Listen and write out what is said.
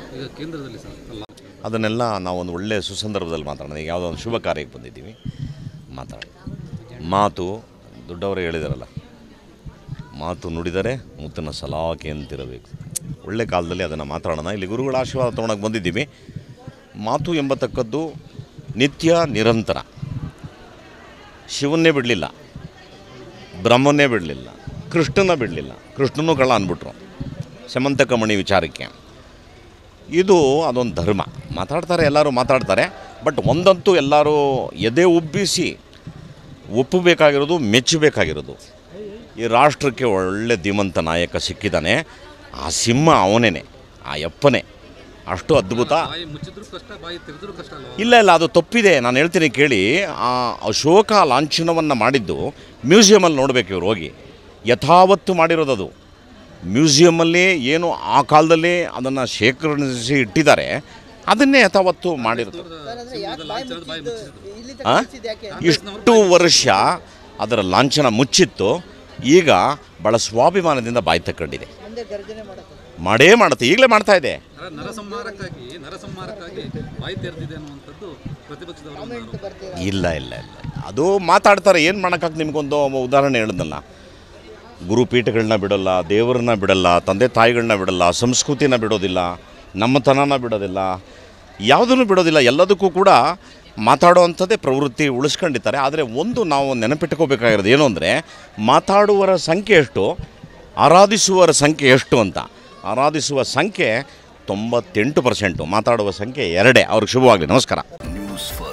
ಈಗ ಕೇಂದ್ರದಲ್ಲಿ ಸರ್ ಅಲ್ಲ ಅದನ್ನೆಲ್ಲ ನಾವು ಒಂದು ಒಳ್ಳೆಯ ಸುಸಂದರ್ಭದಲ್ಲಿ ಮಾತಾಡೋಣ ಈಗ ಯಾವುದೋ ಒಂದು ಶುಭ ಕಾರ್ಯಕ್ಕೆ ಬಂದಿದ್ದೀವಿ ಮಾತಾಡೋಣ ಮಾತು ದೊಡ್ಡವರೇ ಹೇಳಿದಾರಲ್ಲ ಮಾತು ನುಡಿದರೆ ಮುತ್ತನ ಸಲಾಕೆ ಅಂತಿರಬೇಕು ಒಳ್ಳೆ ಕಾಲದಲ್ಲಿ ಅದನ್ನು ಮಾತಾಡೋಣ ಇಲ್ಲಿ ಗುರುಗಳ ಆಶೀರ್ವಾದ ತೊಗೊಳಕ್ಕೆ ಬಂದಿದ್ದೀವಿ ಮಾತು ಎಂಬತಕ್ಕದ್ದು ನಿತ್ಯ ನಿರಂತರ ಶಿವನ್ನೇ ಬಿಡಲಿಲ್ಲ ಬ್ರಹ್ಮನ್ನೇ ಬಿಡಲಿಲ್ಲ ಕೃಷ್ಣನ ಬಿಡಲಿಲ್ಲ ಕೃಷ್ಣನೂ ಕಳ್ಳ ಅಂದ್ಬಿಟ್ರು ಸಮಂತಕಮಣಿ ವಿಚಾರಕ್ಕೆ ಇದು ಅದೊಂದು ಧರ್ಮ ಮಾತಾಡ್ತಾರೆ ಎಲ್ಲರೂ ಮಾತಾಡ್ತಾರೆ ಬಟ್ ಒಂದಂತೂ ಎಲ್ಲರೂ ಎದೆ ಉಬ್ಬಿಸಿ ಒಪ್ಪಬೇಕಾಗಿರೋದು ಮೆಚ್ಚಬೇಕಾಗಿರೋದು ಈ ರಾಷ್ಟ್ರಕ್ಕೆ ಒಳ್ಳೆ ಧೀಮಂತ ನಾಯಕ ಸಿಕ್ಕಿದ್ದಾನೆ ಆ ಸಿಂಹ ಅವನೇನೆ ಆ ಯಪ್ಪನೇ ಅಷ್ಟು ಅದ್ಭುತ ಬಾಯಿ ಮುಚ್ಚಿದ್ರು ಕಷ್ಟ ಬಾಯಿ ತೆರೆದ್ರು ಕಷ್ಟ ಅಲ್ವಾ ಇಲ್ಲ ಇಲ್ಲ ಅದು ತಪ್ಪಿದೆ ನಾನು ಹೇಳ್ತೀನಿ ಕೇಳಿ ಆ ಅಶೋಕ ಲಾಂಛನವನ್ನು ಮಾಡಿದ್ದು ಮ್ಯೂಸಿಯಮಲ್ಲಿ ನೋಡಬೇಕು ಇವ್ರು ಹೋಗಿ ಯಥಾವತ್ತು ಮಾಡಿರೋದದು ಮ್ಯೂಸಿಯಮಲ್ಲಿ ಏನು ಆ ಕಾಲದಲ್ಲಿ ಅದನ್ನು ಶೇಖರಿಸಿ ಇಟ್ಟಿದ್ದಾರೆ ಅದನ್ನೇ ಯಥಾವತ್ತು ಮಾಡಿರೋದು ಲಾಂಛನದ ಬಾಯಿ ಮುಚ್ಚಿದ್ರು ಇಲ್ಲಿ ಆ? ಯಾಕೆ ಇಷ್ಟು ವರ್ಷ ಅದರ ಲಾಂಛನ ಮುಚ್ಚಿತ್ತು ಈಗ ಭಾಳ ಸ್ವಾಭಿಮಾನದಿಂದ ಬಾಯಿ ತಕ್ಕೊಂಡಿದೆ ಮುಂದೆ ಗರ್ಜನೆ ಮಾಡಕ್ಕೆ ಮಾಡೇ ಮಾಡುತ್ತೆ ಈಗಲೇ ಮಾಡ್ತಾ ಇದೆ ಅಲ್ಲ, ನರಸಂಹಾರಕ್ಕಾಗಿ ನರಸಂಹಾರಕ್ಕಾಗಿ ಬಾಯಿ ತೆರೆದಿದೆ ಅನ್ನುವಂಥದ್ದು ಪ್ರತಿಪಕ್ಷದವರು ಒಂದು ಆರೋಪ. ಬರ್ತೀರಾ ಇಲ್ಲ ಇಲ್ಲ ಇಲ್ಲ ಅದು ಮಾತಾಡ್ತಾರೆ ಏನು ಮಾಡೋಕ್ಕಾಗ ನಿಮಗೊಂದು ಉದಾಹರಣೆ ಹೇಳಿದ್ನಲ್ಲ ಗುರುಪೀಠಗಳನ್ನ ಬಿಡೋಲ್ಲ ದೇವರನ್ನ ಬಿಡಲ್ಲ ತಂದೆ ತಾಯಿಗಳನ್ನ ಬಿಡಲ್ಲ ಸಂಸ್ಕೃತಿನ ಬಿಡೋದಿಲ್ಲ ನಮ್ಮತನನ ಬಿಡೋದಿಲ್ಲ ಯಾವುದನ್ನು ಬಿಡೋದಿಲ್ಲ ಎಲ್ಲದಕ್ಕೂ ಕೂಡ ಮಾತಾಡೋ ಅಂಥದ್ದೇ ಪ್ರವೃತ್ತಿ ಉಳಿಸ್ಕೊಂಡಿದ್ದಾರೆ ಆದರೆ ಒಂದು ನಾವು ನೆನಪಿಟ್ಕೋಬೇಕಾಗಿರೋದು ಏನು ಅಂದರೆ ಮಾತಾಡುವರ ಸಂಖ್ಯೆ ಎಷ್ಟು ಆರಾಧಿಸುವವರ ಸಂಖ್ಯೆ ಎಷ್ಟು ಅಂತ ಆರಾಧಿಸುವ ಸಂಖ್ಯೆ ತೊಂಬತ್ತೆಂಟು ಪರ್ಸೆಂಟು ಮಾತಾಡುವ ಸಂಖ್ಯೆ ಎರಡೇ ಅವ್ರಿಗೆ ಶುಭವಾಗಲಿ ನಮಸ್ಕಾರ ನ್ಯೂಸ್ ಫಸ್ಟ್